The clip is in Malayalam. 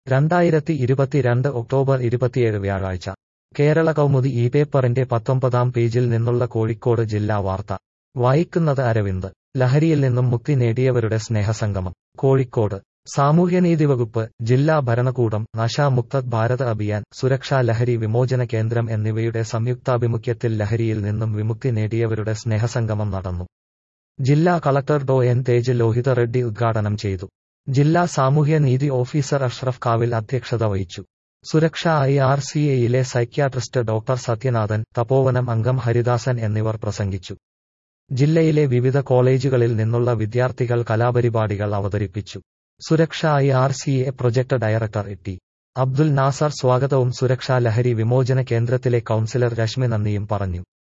രണ്ടായിരത്തി ഇരുപത്തിരണ്ട് ഒക്ടോബർ ഇരുപത്തിയേഴ് വ്യാഴാഴ്ച കേരള കൗമുദി ഈ പേപ്പറിന്റെ പത്തൊമ്പതാം പേജിൽ നിന്നുള്ള കോഴിക്കോട് ജില്ലാ വാർത്ത വായിക്കുന്നത് അരവിന്ദ് ലഹരിയിൽ നിന്നും മുക്തി നേടിയവരുടെ സ്നേഹസംഗമം കോഴിക്കോട് സാമൂഹ്യനീതി വകുപ്പ് ജില്ലാ ഭരണകൂടം നശാമുക്ത ഭാരത് അഭിയാൻ സുരക്ഷാ ലഹരി വിമോചന കേന്ദ്രം എന്നിവയുടെ സംയുക്താഭിമുഖ്യത്തിൽ ലഹരിയിൽ നിന്നും വിമുക്തി നേടിയവരുടെ സ്നേഹസംഗമം നടന്നു ജില്ലാ collector Dr N Tej Lohith Reddy ഉദ്ഘാടനം ചെയ്തു ജില്ലാ സാമൂഹ്യനീതി ഓഫീസർ അഷ്റഫ് കാവിൽ അധ്യക്ഷത വഹിച്ചു സുരക്ഷ ഐ ആർ സി എയിലെ സൈക്യാട്രിസ്റ്റ് ഡോക്ടർ സത്യനാഥൻ തപോവനം അംഗം ഹരിദാസൻ എന്നിവർ പ്രസംഗിച്ചു ജില്ലയിലെ വിവിധ കോളേജുകളിൽ നിന്നുള്ള വിദ്യാർത്ഥികൾ കലാപരിപാടികൾ അവതരിപ്പിച്ചു Suraksha I R C A project director T Abdul Nasar സ്വാഗതവും സുരക്ഷാ ലഹരി വിമോചന കേന്ദ്രത്തിലെ കൌൺസിലർ രശ്മി നന്ദിയും പറഞ്ഞു